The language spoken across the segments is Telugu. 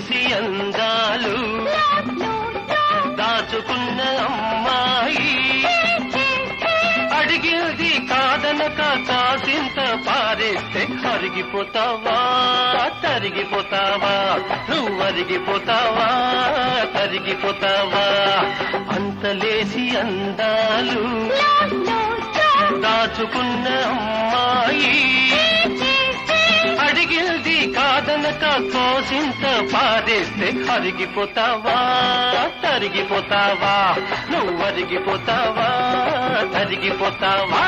అంతలేసి అందాలు దాచుకున్న అమ్మాయి అడిగేది కాదనక కాసింత పారేస్తే అరిగిపోతావా తరిగిపోతావా నువ్వు అరిగిపోతావా తరిగిపోతావా అంతలేసి అందాలు దాచుకున్న అమ్మాయి అడిగేది కాదనక కోసింత పారేస్తే అరిగిపోతావా తరిగిపోతావా నువ్వు అరిగిపోతావా తరిగిపోతావా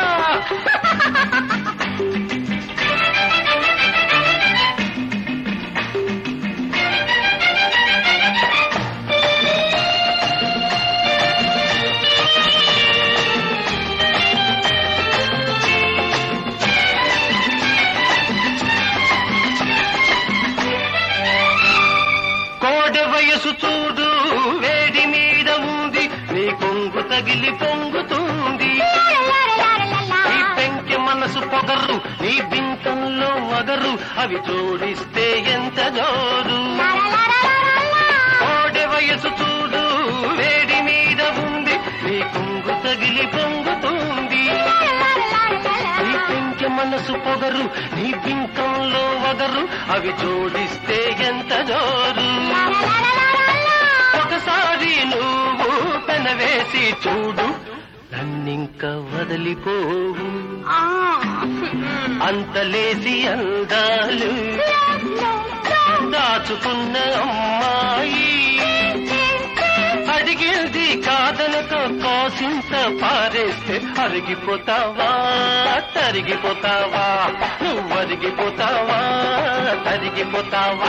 కోడె వయసు చూడు వేడి మీద ఉంది నీ కొంగు తగిలి పొంగుతుంది నీ పెంకి మనసు పొగరు నీ బింకంలో వగరు అవి జోడిస్తే ఎంత జోరు కోడె వయసు చూడు వేడి మీద ఉంది నీ కొంగు తగిలి పొంగుతుంది నీ పెంకి మనసు పొగరు నీ బింకంలో వగరు అవి జోడిస్తే ఎంత జోరు ఒకసారి నువ్వు పెనవేసి చూడు నన్నింక వదిలిపోవు అంతలేసి అందాలు దాచుకున్న అమ్మాయి అడిగేది కాదనక కాసింత పారేస్తే అరిగిపోతావా తరిగిపోతావా నువ్వు అరిగిపోతావా తరిగిపోతావా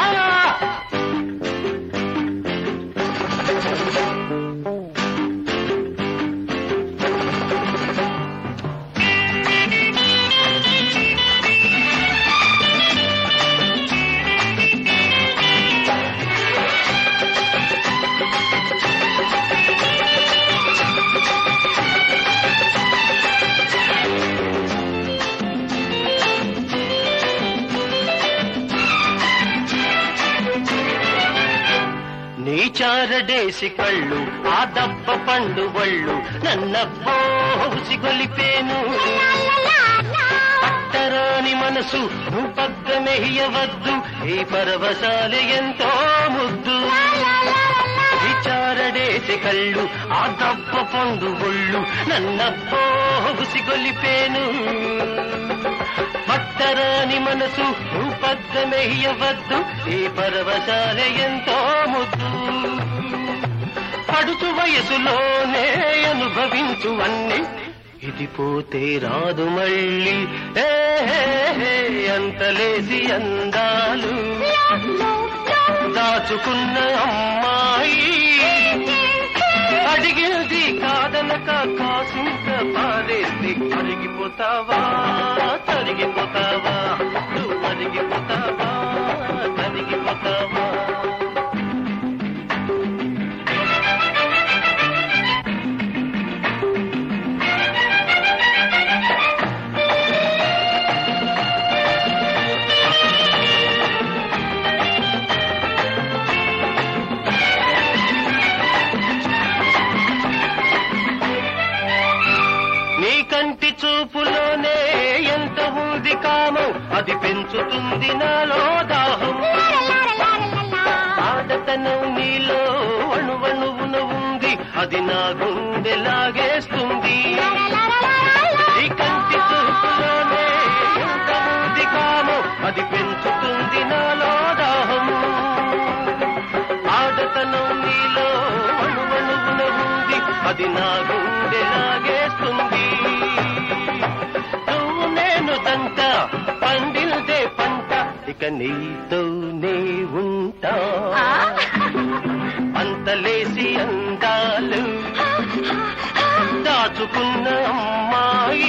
నీ చారడేసి కళ్ళు ఆ దప్ప పండు వళ్ళు నన్నబ్బో ఉసిగొలిపేను పట్టరాని మనసు నువ్వు పగ్గమెయ్యవద్దు ఈ పరవశాలు ఎంతో ముద్దు విచారడేసి కళ్ళు ఆ దప్ప పండు ఒళ్ళు నన్నబ్బో ఉసిగొలిపేను పట్టరాని మనసు నువ్వు పగ్గమెయ్యవద్దు ఈ పరవశాల ఎంతో ముద్దు పడుచు వయసులోనే అనుభవించు అన్ని ఇది పోతే రాదు మళ్ళీ ఏ హే, హే, అంతలేసి అందాలు దాచుకున్న అమ్మాయి అడిగేది కాదనక కాసింత పారేసి అరిగిపోతావా తరిగిపోతావా నువ్వు అరిగిపోతావా తరిగిపోతావా నీ కంటి చూపులోనే ఎంత ఉంది కామం అది పెంచుతుంది నాలో దాహం ఆడతనం నీలో అణువణువున ఉంది అది నా గుండె లాగేస్తుంది నీ కంటి చూపులోనే ఎంత ఉంది కామం అది పెంచుతుంది నాలో దాహం ఆడతనం నీలో అణువణువున ఉంది అది నా గుండె లాగేస్తుంది నువ్వు నేను దంట పండిల్దే పంట ఇక నీతోనే ఉంటా అంతలేసి అందాలు దాచుకున్న అమ్మాయి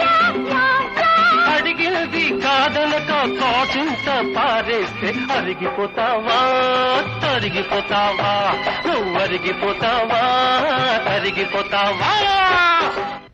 అడిగినది కాదనక కాచింత పారేస్తే అరిగిపోతావా తరిగిపోతావా నువ్వు అరిగిపోతావా తరిగిపోతావా